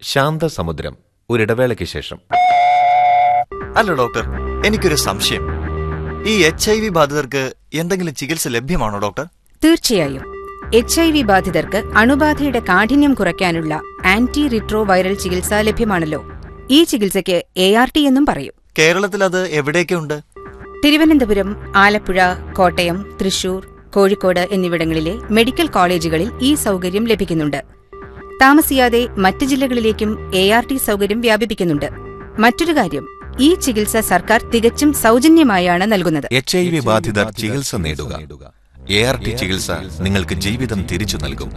ശാന്തസമുദ്രം ഒരിടവേളയ്ക്ക് ശേഷം അല്ല ഡോക്ടർ എനിക്കൊരു സംശയം ഈ എച്ച് ഐ വി ബാധിതർക്ക് എന്തെങ്കിലും ചികിത്സ ലഭ്യമാണോ ഡോക്ടർ തീർച്ചയായും എച്ച് ഐ വി ബാധിതർക്ക് അണുബാധയുടെ കാഠിന്യം കുറയ്ക്കാനുള്ള ആന്റി റിട്രോ വൈറൽ ചികിത്സ ലഭ്യമാണല്ലോ ഈ ചികിത്സയ്ക്ക് എ ആർ ടി എന്നും പറയും കേരളത്തിൽ അത് എവിടെയൊക്കെ ഉണ്ട് തിരുവനന്തപുരം ആലപ്പുഴ കോട്ടയം തൃശൂർ കോഴിക്കോട് എന്നിവിടങ്ങളിലെ മെഡിക്കൽ കോളേജുകളിൽ ഈ സൗകര്യം ലഭിക്കുന്നുണ്ട് താമസിയാതെ മറ്റ് ജില്ലകളിലേക്കും എ ആർ ടി സൗകര്യം വ്യാപിപ്പിക്കുന്നുണ്ട് മറ്റൊരു കാര്യം ഈ ചികിത്സ സർക്കാർ തികച്ചും സൗജന്യമായാണ് നൽകുന്നത് എച്ച് ഐ വി ബാധിതർ ചികിത്സ നേടുക എ ആർ ടി ചികിത്സ നിങ്ങൾക്ക് ജീവിതം തിരിച്ചു നൽകും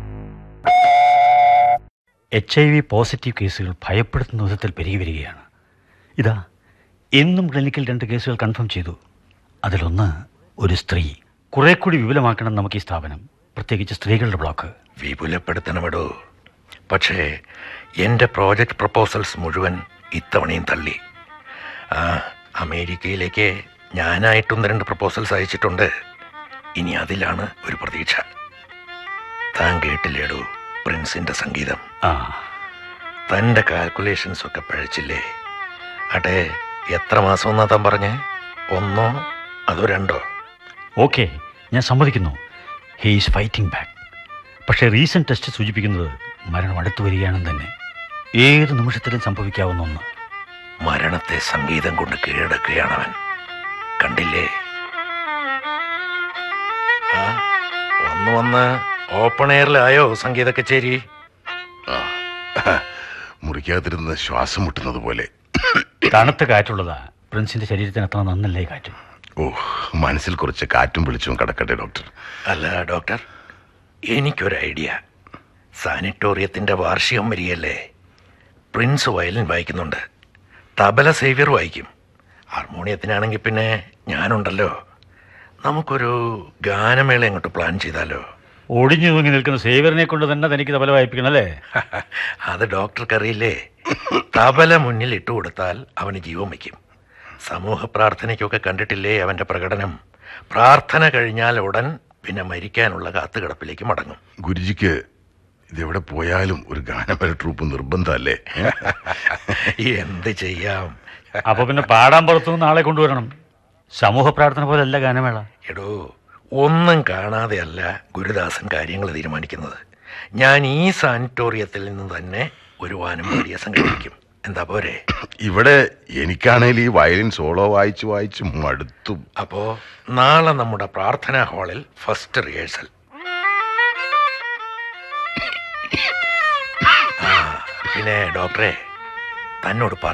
എച്ച് ഐ വി പോസിറ്റീവ് കേസുകൾ ഭയപ്പെടുത്തുന്ന വിധത്തിൽ പെരുകി വരികയാണ് ഇതാ എന്നും ക്ലിനിക്കിൽ രണ്ട് കേസുകൾ കൺഫേം ചെയ്തു അതിലൊന്ന് ഒരു സ്ത്രീ കുറെ കൂടി വിപുലമാക്കണം നമുക്ക് ഈ സ്ഥാപനം പ്രത്യേകിച്ച് സ്ത്രീകളുടെ ബ്ലോക്ക് വിപുലപ്പെടുത്തണമെടോ പക്ഷേ എൻ്റെ പ്രോജക്റ്റ് പ്രപ്പോസൽസ് മുഴുവൻ ഇത്തവണയും തള്ളി ആ അമേരിക്കയിലേക്ക് ഞാനായിട്ടൊന്ന് രണ്ട് പ്രപ്പോസൽസ് അയച്ചിട്ടുണ്ട് ഇനി അതിലാണ് ഒരു പ്രതീക്ഷ താൻ കേട്ടില്ലേടോ പ്രിൻസിൻ്റെ സംഗീതം ആ തൻ്റെ കാൽക്കുലേഷൻസ് ഒക്കെ പഴച്ചില്ലേ അട്ടെ എത്ര മാസം എന്നാ താൻ പറഞ്ഞേ ഒന്നോ അതോ രണ്ടോ ഓക്കെ ഞാൻ സമ്മതിക്കുന്നു ഹീ ഈസ് ഫൈറ്റിംഗ് ബാക്ക് പക്ഷേ റീസെൻറ്റ് ടെസ്റ്റ് സൂചിപ്പിക്കുന്നത് മരണം അടുത്തു വരികയാണെന്ന് തന്നെ ഏത് നിമിഷത്തിലും സംഭവിക്കാവുന്ന ഒന്ന് മരണത്തെ സംഗീതം കൊണ്ട് കീഴടക്കുകയാണവൻ കണ്ടില്ലേ ആ, ഒന്ന് വന്ന് ഓപ്പൺ എയറിലായോ സംഗീത കച്ചേരി മുറിക്കാതിരുന്ന് ശ്വാസം മുട്ടുന്നത് പോലെ തണുത്ത കാറ്റുള്ളതാ പ്രിൻസിന്റെ ശരീരത്തിന് അത്ര നന്നല്ലേ ഈ കാറ്റ് ഓ മനസ്സിൽ കുറച്ച് കാറ്റും വെളിച്ചവും കിടക്കട്ടെ ഡോക്ടർ അല്ല ഡോക്ടർ എനിക്കൊരു ഐഡിയ സാനിറ്റോറിയത്തിൻ്റെ വാർഷികം വരികയല്ലേ പ്രിൻസ് വയലിൻ വായിക്കുന്നുണ്ട് തബല സേവ്യർ വായിക്കും ഹാർമോണിയത്തിനാണെങ്കിൽ പിന്നെ ഞാനുണ്ടല്ലോ നമുക്കൊരു ഗാനമേള അങ്ങോട്ട് പ്ലാൻ ചെയ്താലോ ഒടിഞ്ഞു തൂങ്ങി നിൽക്കുന്ന സേവറിനെ കൊണ്ട് തന്നെ തനിക്ക് തബല വായിപ്പിക്കണം അല്ലേ അത് ഡോക്ടർക്കറിയില്ലേ തബല മുന്നിൽ ഇട്ടു കൊടുത്താൽ അവന് ജീവൻ വയ്ക്കും സമൂഹ പ്രാർത്ഥനയ്ക്കൊക്കെ കണ്ടിട്ടില്ലേ അവൻ്റെ പ്രകടനം പ്രാർത്ഥന കഴിഞ്ഞാൽ ഉടൻ പിന്നെ മരിക്കാനുള്ള കാത്തുകിടപ്പിലേക്ക് മടങ്ങും ഗുരുജിക്ക് ഇതെവിടെ പോയാലും ഒരു ഗാനമേള ട്രൂപ്പ് നിർബന്ധമല്ലേ എന്ത് ചെയ്യാം അപ്പൊ പിന്നെ പാടാൻ പുറത്തുനിന്ന് ആളെ കൊണ്ടുവരണം സമൂഹ പ്രാർത്ഥന പോലല്ല ഗാനമേള എടോ ഒന്നും കാണാതെയല്ല ഗുരുദാസൻ കാര്യങ്ങൾ തീരുമാനിക്കുന്നത് ഞാൻ ഈ സാനിറ്റോറിയത്തിൽ നിന്ന് തന്നെ ഒരു വാനം മീഡിയ സംഘടിപ്പിക്കും എന്താ പോരെ ഇവിടെ എനിക്കാണേൽ ഈ വയലിൻ സോളോ വായിച്ച് വായിച്ച് മടുത്തു അപ്പോ നാളെ നമ്മുടെ പ്രാർത്ഥനാ ഹാളിൽ ഫസ്റ്റ് റിഹേഴ്സൽ ആ പിന്നെ ഡോക്ടറെ തന്നോട് പറ